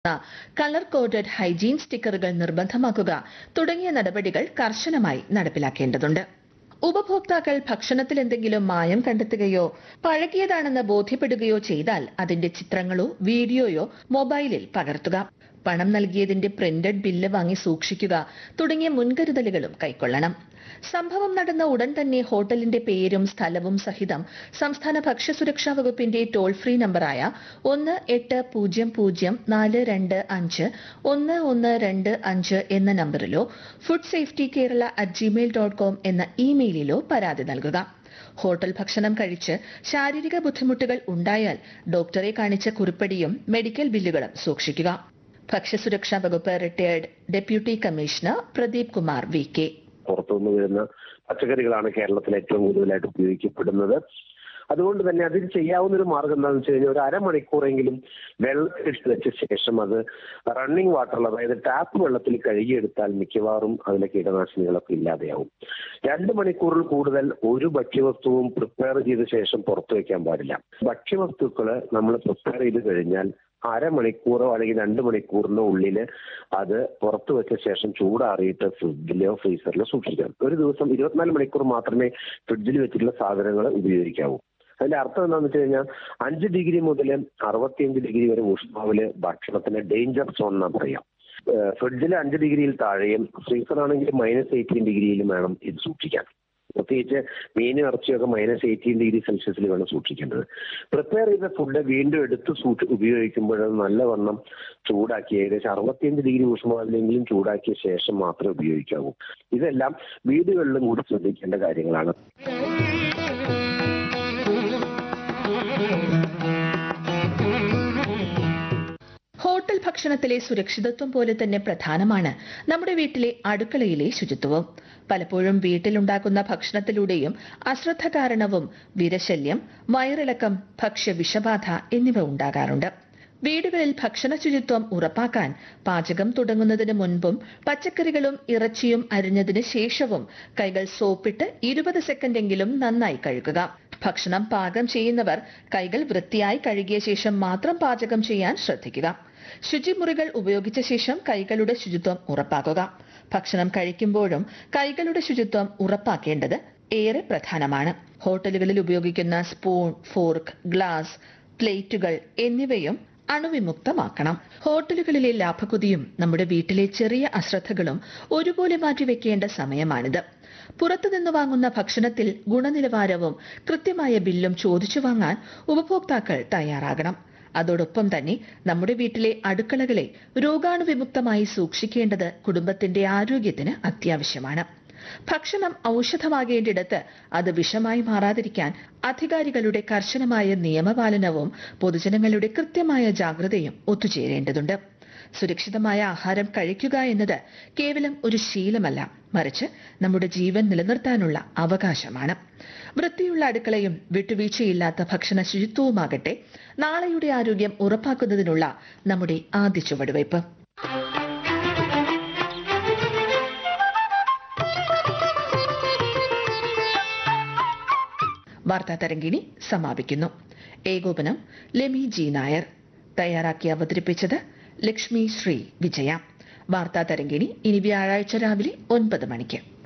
colour coded hygiene സ്റ്റിക്കറുകൾ നിർബന്ധമാക്കുക തുടങ്ങിയ നടപടികൾ കർശനമായി നടപ്പിലാക്കേണ്ടതുണ്ട് ഉപഭോക്താക്കൾ ഭക്ഷണത്തിൽ എന്തെങ്കിലും മായം കണ്ടെത്തുകയോ പഴകിയതാണെന്ന് ബോധ്യപ്പെടുകയോ ചെയ്താൽ അതിന്റെ ചിത്രങ്ങളോ വീഡിയോയോ മൊബൈലിൽ പകർത്തുക പണം നൽകിയതിന്റെ പ്രിന്റഡ് ബില്ല് വാങ്ങി സൂക്ഷിക്കുക തുടങ്ങിയ മുൻകരുതലുകളും കൈക്കൊള്ളണം സംഭവം നടന്ന ഉടൻ തന്നെ ഹോട്ടലിന്റെ പേരും സ്ഥലവും സഹിതം സംസ്ഥാന ഭക്ഷ്യസുരക്ഷാ വകുപ്പിന്റെ ടോൾ ഫ്രീ നമ്പറായ ഒന്ന് എട്ട് പൂജ്യം പൂജ്യം നാല് രണ്ട് അഞ്ച് ഒന്ന് ഒന്ന് രണ്ട് അഞ്ച് എന്ന നമ്പറിലോ food safety Kerala at Gmail dot com എന്ന ഇമെയിലിലോ പരാതി നൽകുക ഹോട്ടൽ ഭക്ഷണം കഴിച്ച് ശാരീരിക ബുദ്ധിമുട്ടുകൾ ഉണ്ടായാൽ ഡോക്ടറെ കാണിച്ച കുറിപ്പടിയും മെഡിക്കൽ ബില്ലുകളും സൂക്ഷിക്കുക ഭക്ഷ്യസുരക്ഷാ വകുപ്പ് retired deputy commissioner Pradeep Kumar V K പുറത്തുനിന്ന് വരുന്ന പച്ചക്കറികളാണ് കേരളത്തിൽ ഏറ്റവും കൂടുതലായിട്ട് ഉപയോഗിക്കപ്പെടുന്നത് അതുകൊണ്ട് തന്നെ അതിന് ചെയ്യാവുന്ന ഒരു മാർഗം എന്താണെന്ന് വെച്ച് കഴിഞ്ഞാൽ ഒരു അരമണിക്കൂറെങ്കിലും വെള്ളത്തിലിട്ട് വെച്ച ശേഷം അത് റണ്ണിങ് വാട്ടറിൽ അതായത് ടാപ്പ് വെള്ളത്തിൽ കഴുകിയെടുത്താൽ മിക്കവാറും അതിലെ കീടനാശിനികളൊക്കെ ഇല്ലാതെയാവും രണ്ട് മണിക്കൂറിൽ കൂടുതൽ ഒരു ഭക്ഷ്യവസ്തുവും പ്രിപ്പയർ ചെയ്ത ശേഷം പുറത്തു വെക്കാൻ പാടില്ല ഭക്ഷ്യവസ്തുക്കൾ നമ്മൾ പ്രിപ്പയർ ചെയ്ത് കഴിഞ്ഞാൽ അരമണിക്കൂറോ അല്ലെങ്കിൽ രണ്ട് മണിക്കൂറിനോ ഉള്ളിൽ അത് പുറത്തു വെച്ച ശേഷം ചൂടാറിയിട്ട് ഫ്രിഡ്ജിലോ ഫ്രീസറിലോ സൂക്ഷിക്കണം ഒരു ദിവസം ഇരുപത്തിനാല് മണിക്കൂർ മാത്രമേ ഫ്രിഡ്ജിൽ വെച്ചിട്ടുള്ള സാധനങ്ങൾ ഉപയോഗിക്കാവൂ അതിന്റെ അർത്ഥം എന്താണെന്ന് വെച്ച് കഴിഞ്ഞാൽ അഞ്ച് ഡിഗ്രി മുതൽ അറുപത്തിയഞ്ച് ഡിഗ്രി വരെ ഊഷ്മാവില് ഭക്ഷണത്തിന് ഡേഞ്ചർ സോൺ എന്നാ പറയാം ഫ്രിഡ്ജിൽ അഞ്ച് ഡിഗ്രിയിൽ താഴെയും ഫ്രീസർ ആണെങ്കിൽ മൈനസ് എയ്റ്റീൻ ഡിഗ്രിയിലും വേണം ഇത് സൂക്ഷിക്കാൻ പ്രത്യേകിച്ച് മീനും ഇറച്ചിയൊക്കെ മൈനസ് എയ്റ്റീൻ ഡിഗ്രി സെൽഷ്യസിൽ വേണം സൂക്ഷിക്കേണ്ടത് പ്രിപ്പയർ ചെയ്ത ഫുഡ് വീണ്ടും എടുത്ത് സൂക്ഷി ഉപയോഗിക്കുമ്പോൾ നല്ലവണ്ണം ചൂടാക്കി ഏകദേശം അറുപത്തിയഞ്ച് ഡിഗ്രി ഊഷ്മാവിലെങ്കിലും ചൂടാക്കിയ ശേഷം മാത്രമേ ഉപയോഗിക്കാവൂ ഇതെല്ലാം വീടുകളിലും കൂടി ശ്രദ്ധിക്കേണ്ട കാര്യങ്ങളാണ് ഹോട്ടൽ ഭക്ഷണത്തിലെ സുരക്ഷിതത്വം പോലെ തന്നെ പ്രധാനമാണ് നമ്മുടെ വീട്ടിലെ അടുക്കളയിലെ ശുചിത്വവും പലപ്പോഴും വീട്ടിലുണ്ടാക്കുന്ന ഭക്ഷണത്തിലൂടെയും അശ്രദ്ധ കാരണവും വിരശല്യം വയറിളക്കം ഭക്ഷ്യ വിഷബാധ എന്നിവ ഉണ്ടാകാറുണ്ട് വീടുകളിൽ ഭക്ഷണ ശുചിത്വം ഉറപ്പാക്കാൻ പാചകം തുടങ്ങുന്നതിന് മുൻപും പച്ചക്കറികളും ഇറച്ചിയും അരിഞ്ഞതിന് ശേഷവും കൈകൾ സോപ്പിട്ട് ഇരുപത് സെക്കൻഡെങ്കിലും നന്നായി കഴുകുക ഭക്ഷണം പാകം ചെയ്യുന്നവർ കൈകൾ വൃത്തിയായി കഴുകിയ ശേഷം മാത്രം പാചകം ചെയ്യാൻ ശ്രദ്ധിക്കുക ശുചിമുറികൾ ഉപയോഗിച്ച ശേഷം കൈകളുടെ ശുചിത്വം ഉറപ്പാക്കുക ഭക്ഷണം കഴിക്കുമ്പോഴും കൈകളുടെ ശുചിത്വം ഉറപ്പാക്കേണ്ടത് ഏറെ പ്രധാനമാണ് ഹോട്ടലുകളിൽ ഉപയോഗിക്കുന്ന സ്പൂൺ ഫോർക്ക് ഗ്ലാസ് പ്ലേറ്റുകൾ എന്നിവയും അണുവിമുക്തമാക്കണം ഹോട്ടലുകളിലെ ലാഭകുതിയും നമ്മുടെ വീട്ടിലെ ചെറിയ അശ്രദ്ധകളും ഒരുപോലെ മാറ്റിവെക്കേണ്ട സമയമാണിത് പുറത്തുനിന്ന് വാങ്ങുന്ന ഭക്ഷണത്തിൽ ഗുണനിലവാരവും കൃത്യമായ ബില്ലും ചോദിച്ചു വാങ്ങാൻ ഉപഭോക്താക്കൾ തയ്യാറാകണം അതോടൊപ്പം തന്നെ നമ്മുടെ വീട്ടിലെ അടുക്കളകളെ രോഗാണുവിമുക്തമായി സൂക്ഷിക്കേണ്ടത് കുടുംബത്തിന്റെ ആരോഗ്യത്തിന് അത്യാവശ്യമാണ് ഭക്ഷണം ഔഷധമാകേണ്ടിടത്ത് അത് വിഷമായി മാറാതിരിക്കാൻ അധികാരികളുടെ കർശനമായ നിയമപാലനവും പൊതുജനങ്ങളുടെ കൃത്യമായ ജാഗ്രതയും ഒത്തുചേരേണ്ടതുണ്ട് സുരക്ഷിതമായ ആഹാരം കഴിക്കുക എന്നത് കേവലം ഒരു ശീലമല്ല മറിച്ച് നമ്മുടെ ജീവൻ നിലനിർത്താനുള്ള അവകാശമാണ് വൃത്തിയുള്ള അടുക്കളയും വിട്ടുവീഴ്ചയില്ലാത്ത ഭക്ഷണ ശുചിത്വവുമാകട്ടെ നാളെയുടെ ആരോഗ്യം ഉറപ്പാക്കുന്നതിനുള്ള നമ്മുടെ ആദ്യ ചുവടുവയ്പ് വാർത്താ തരംഗിണി സമാപിക്കുന്നു ഏകോപനം ലെമി ജി നായർ തയ്യാറാക്കി അവതരിപ്പിച്ചത് ലക്ഷ്മി ശ്രീ വിജയ വാർത്താ തരംഗിണി ഇനി വ്യാഴാഴ്ച രാവിലെ ഒൻപത് മണിക്ക്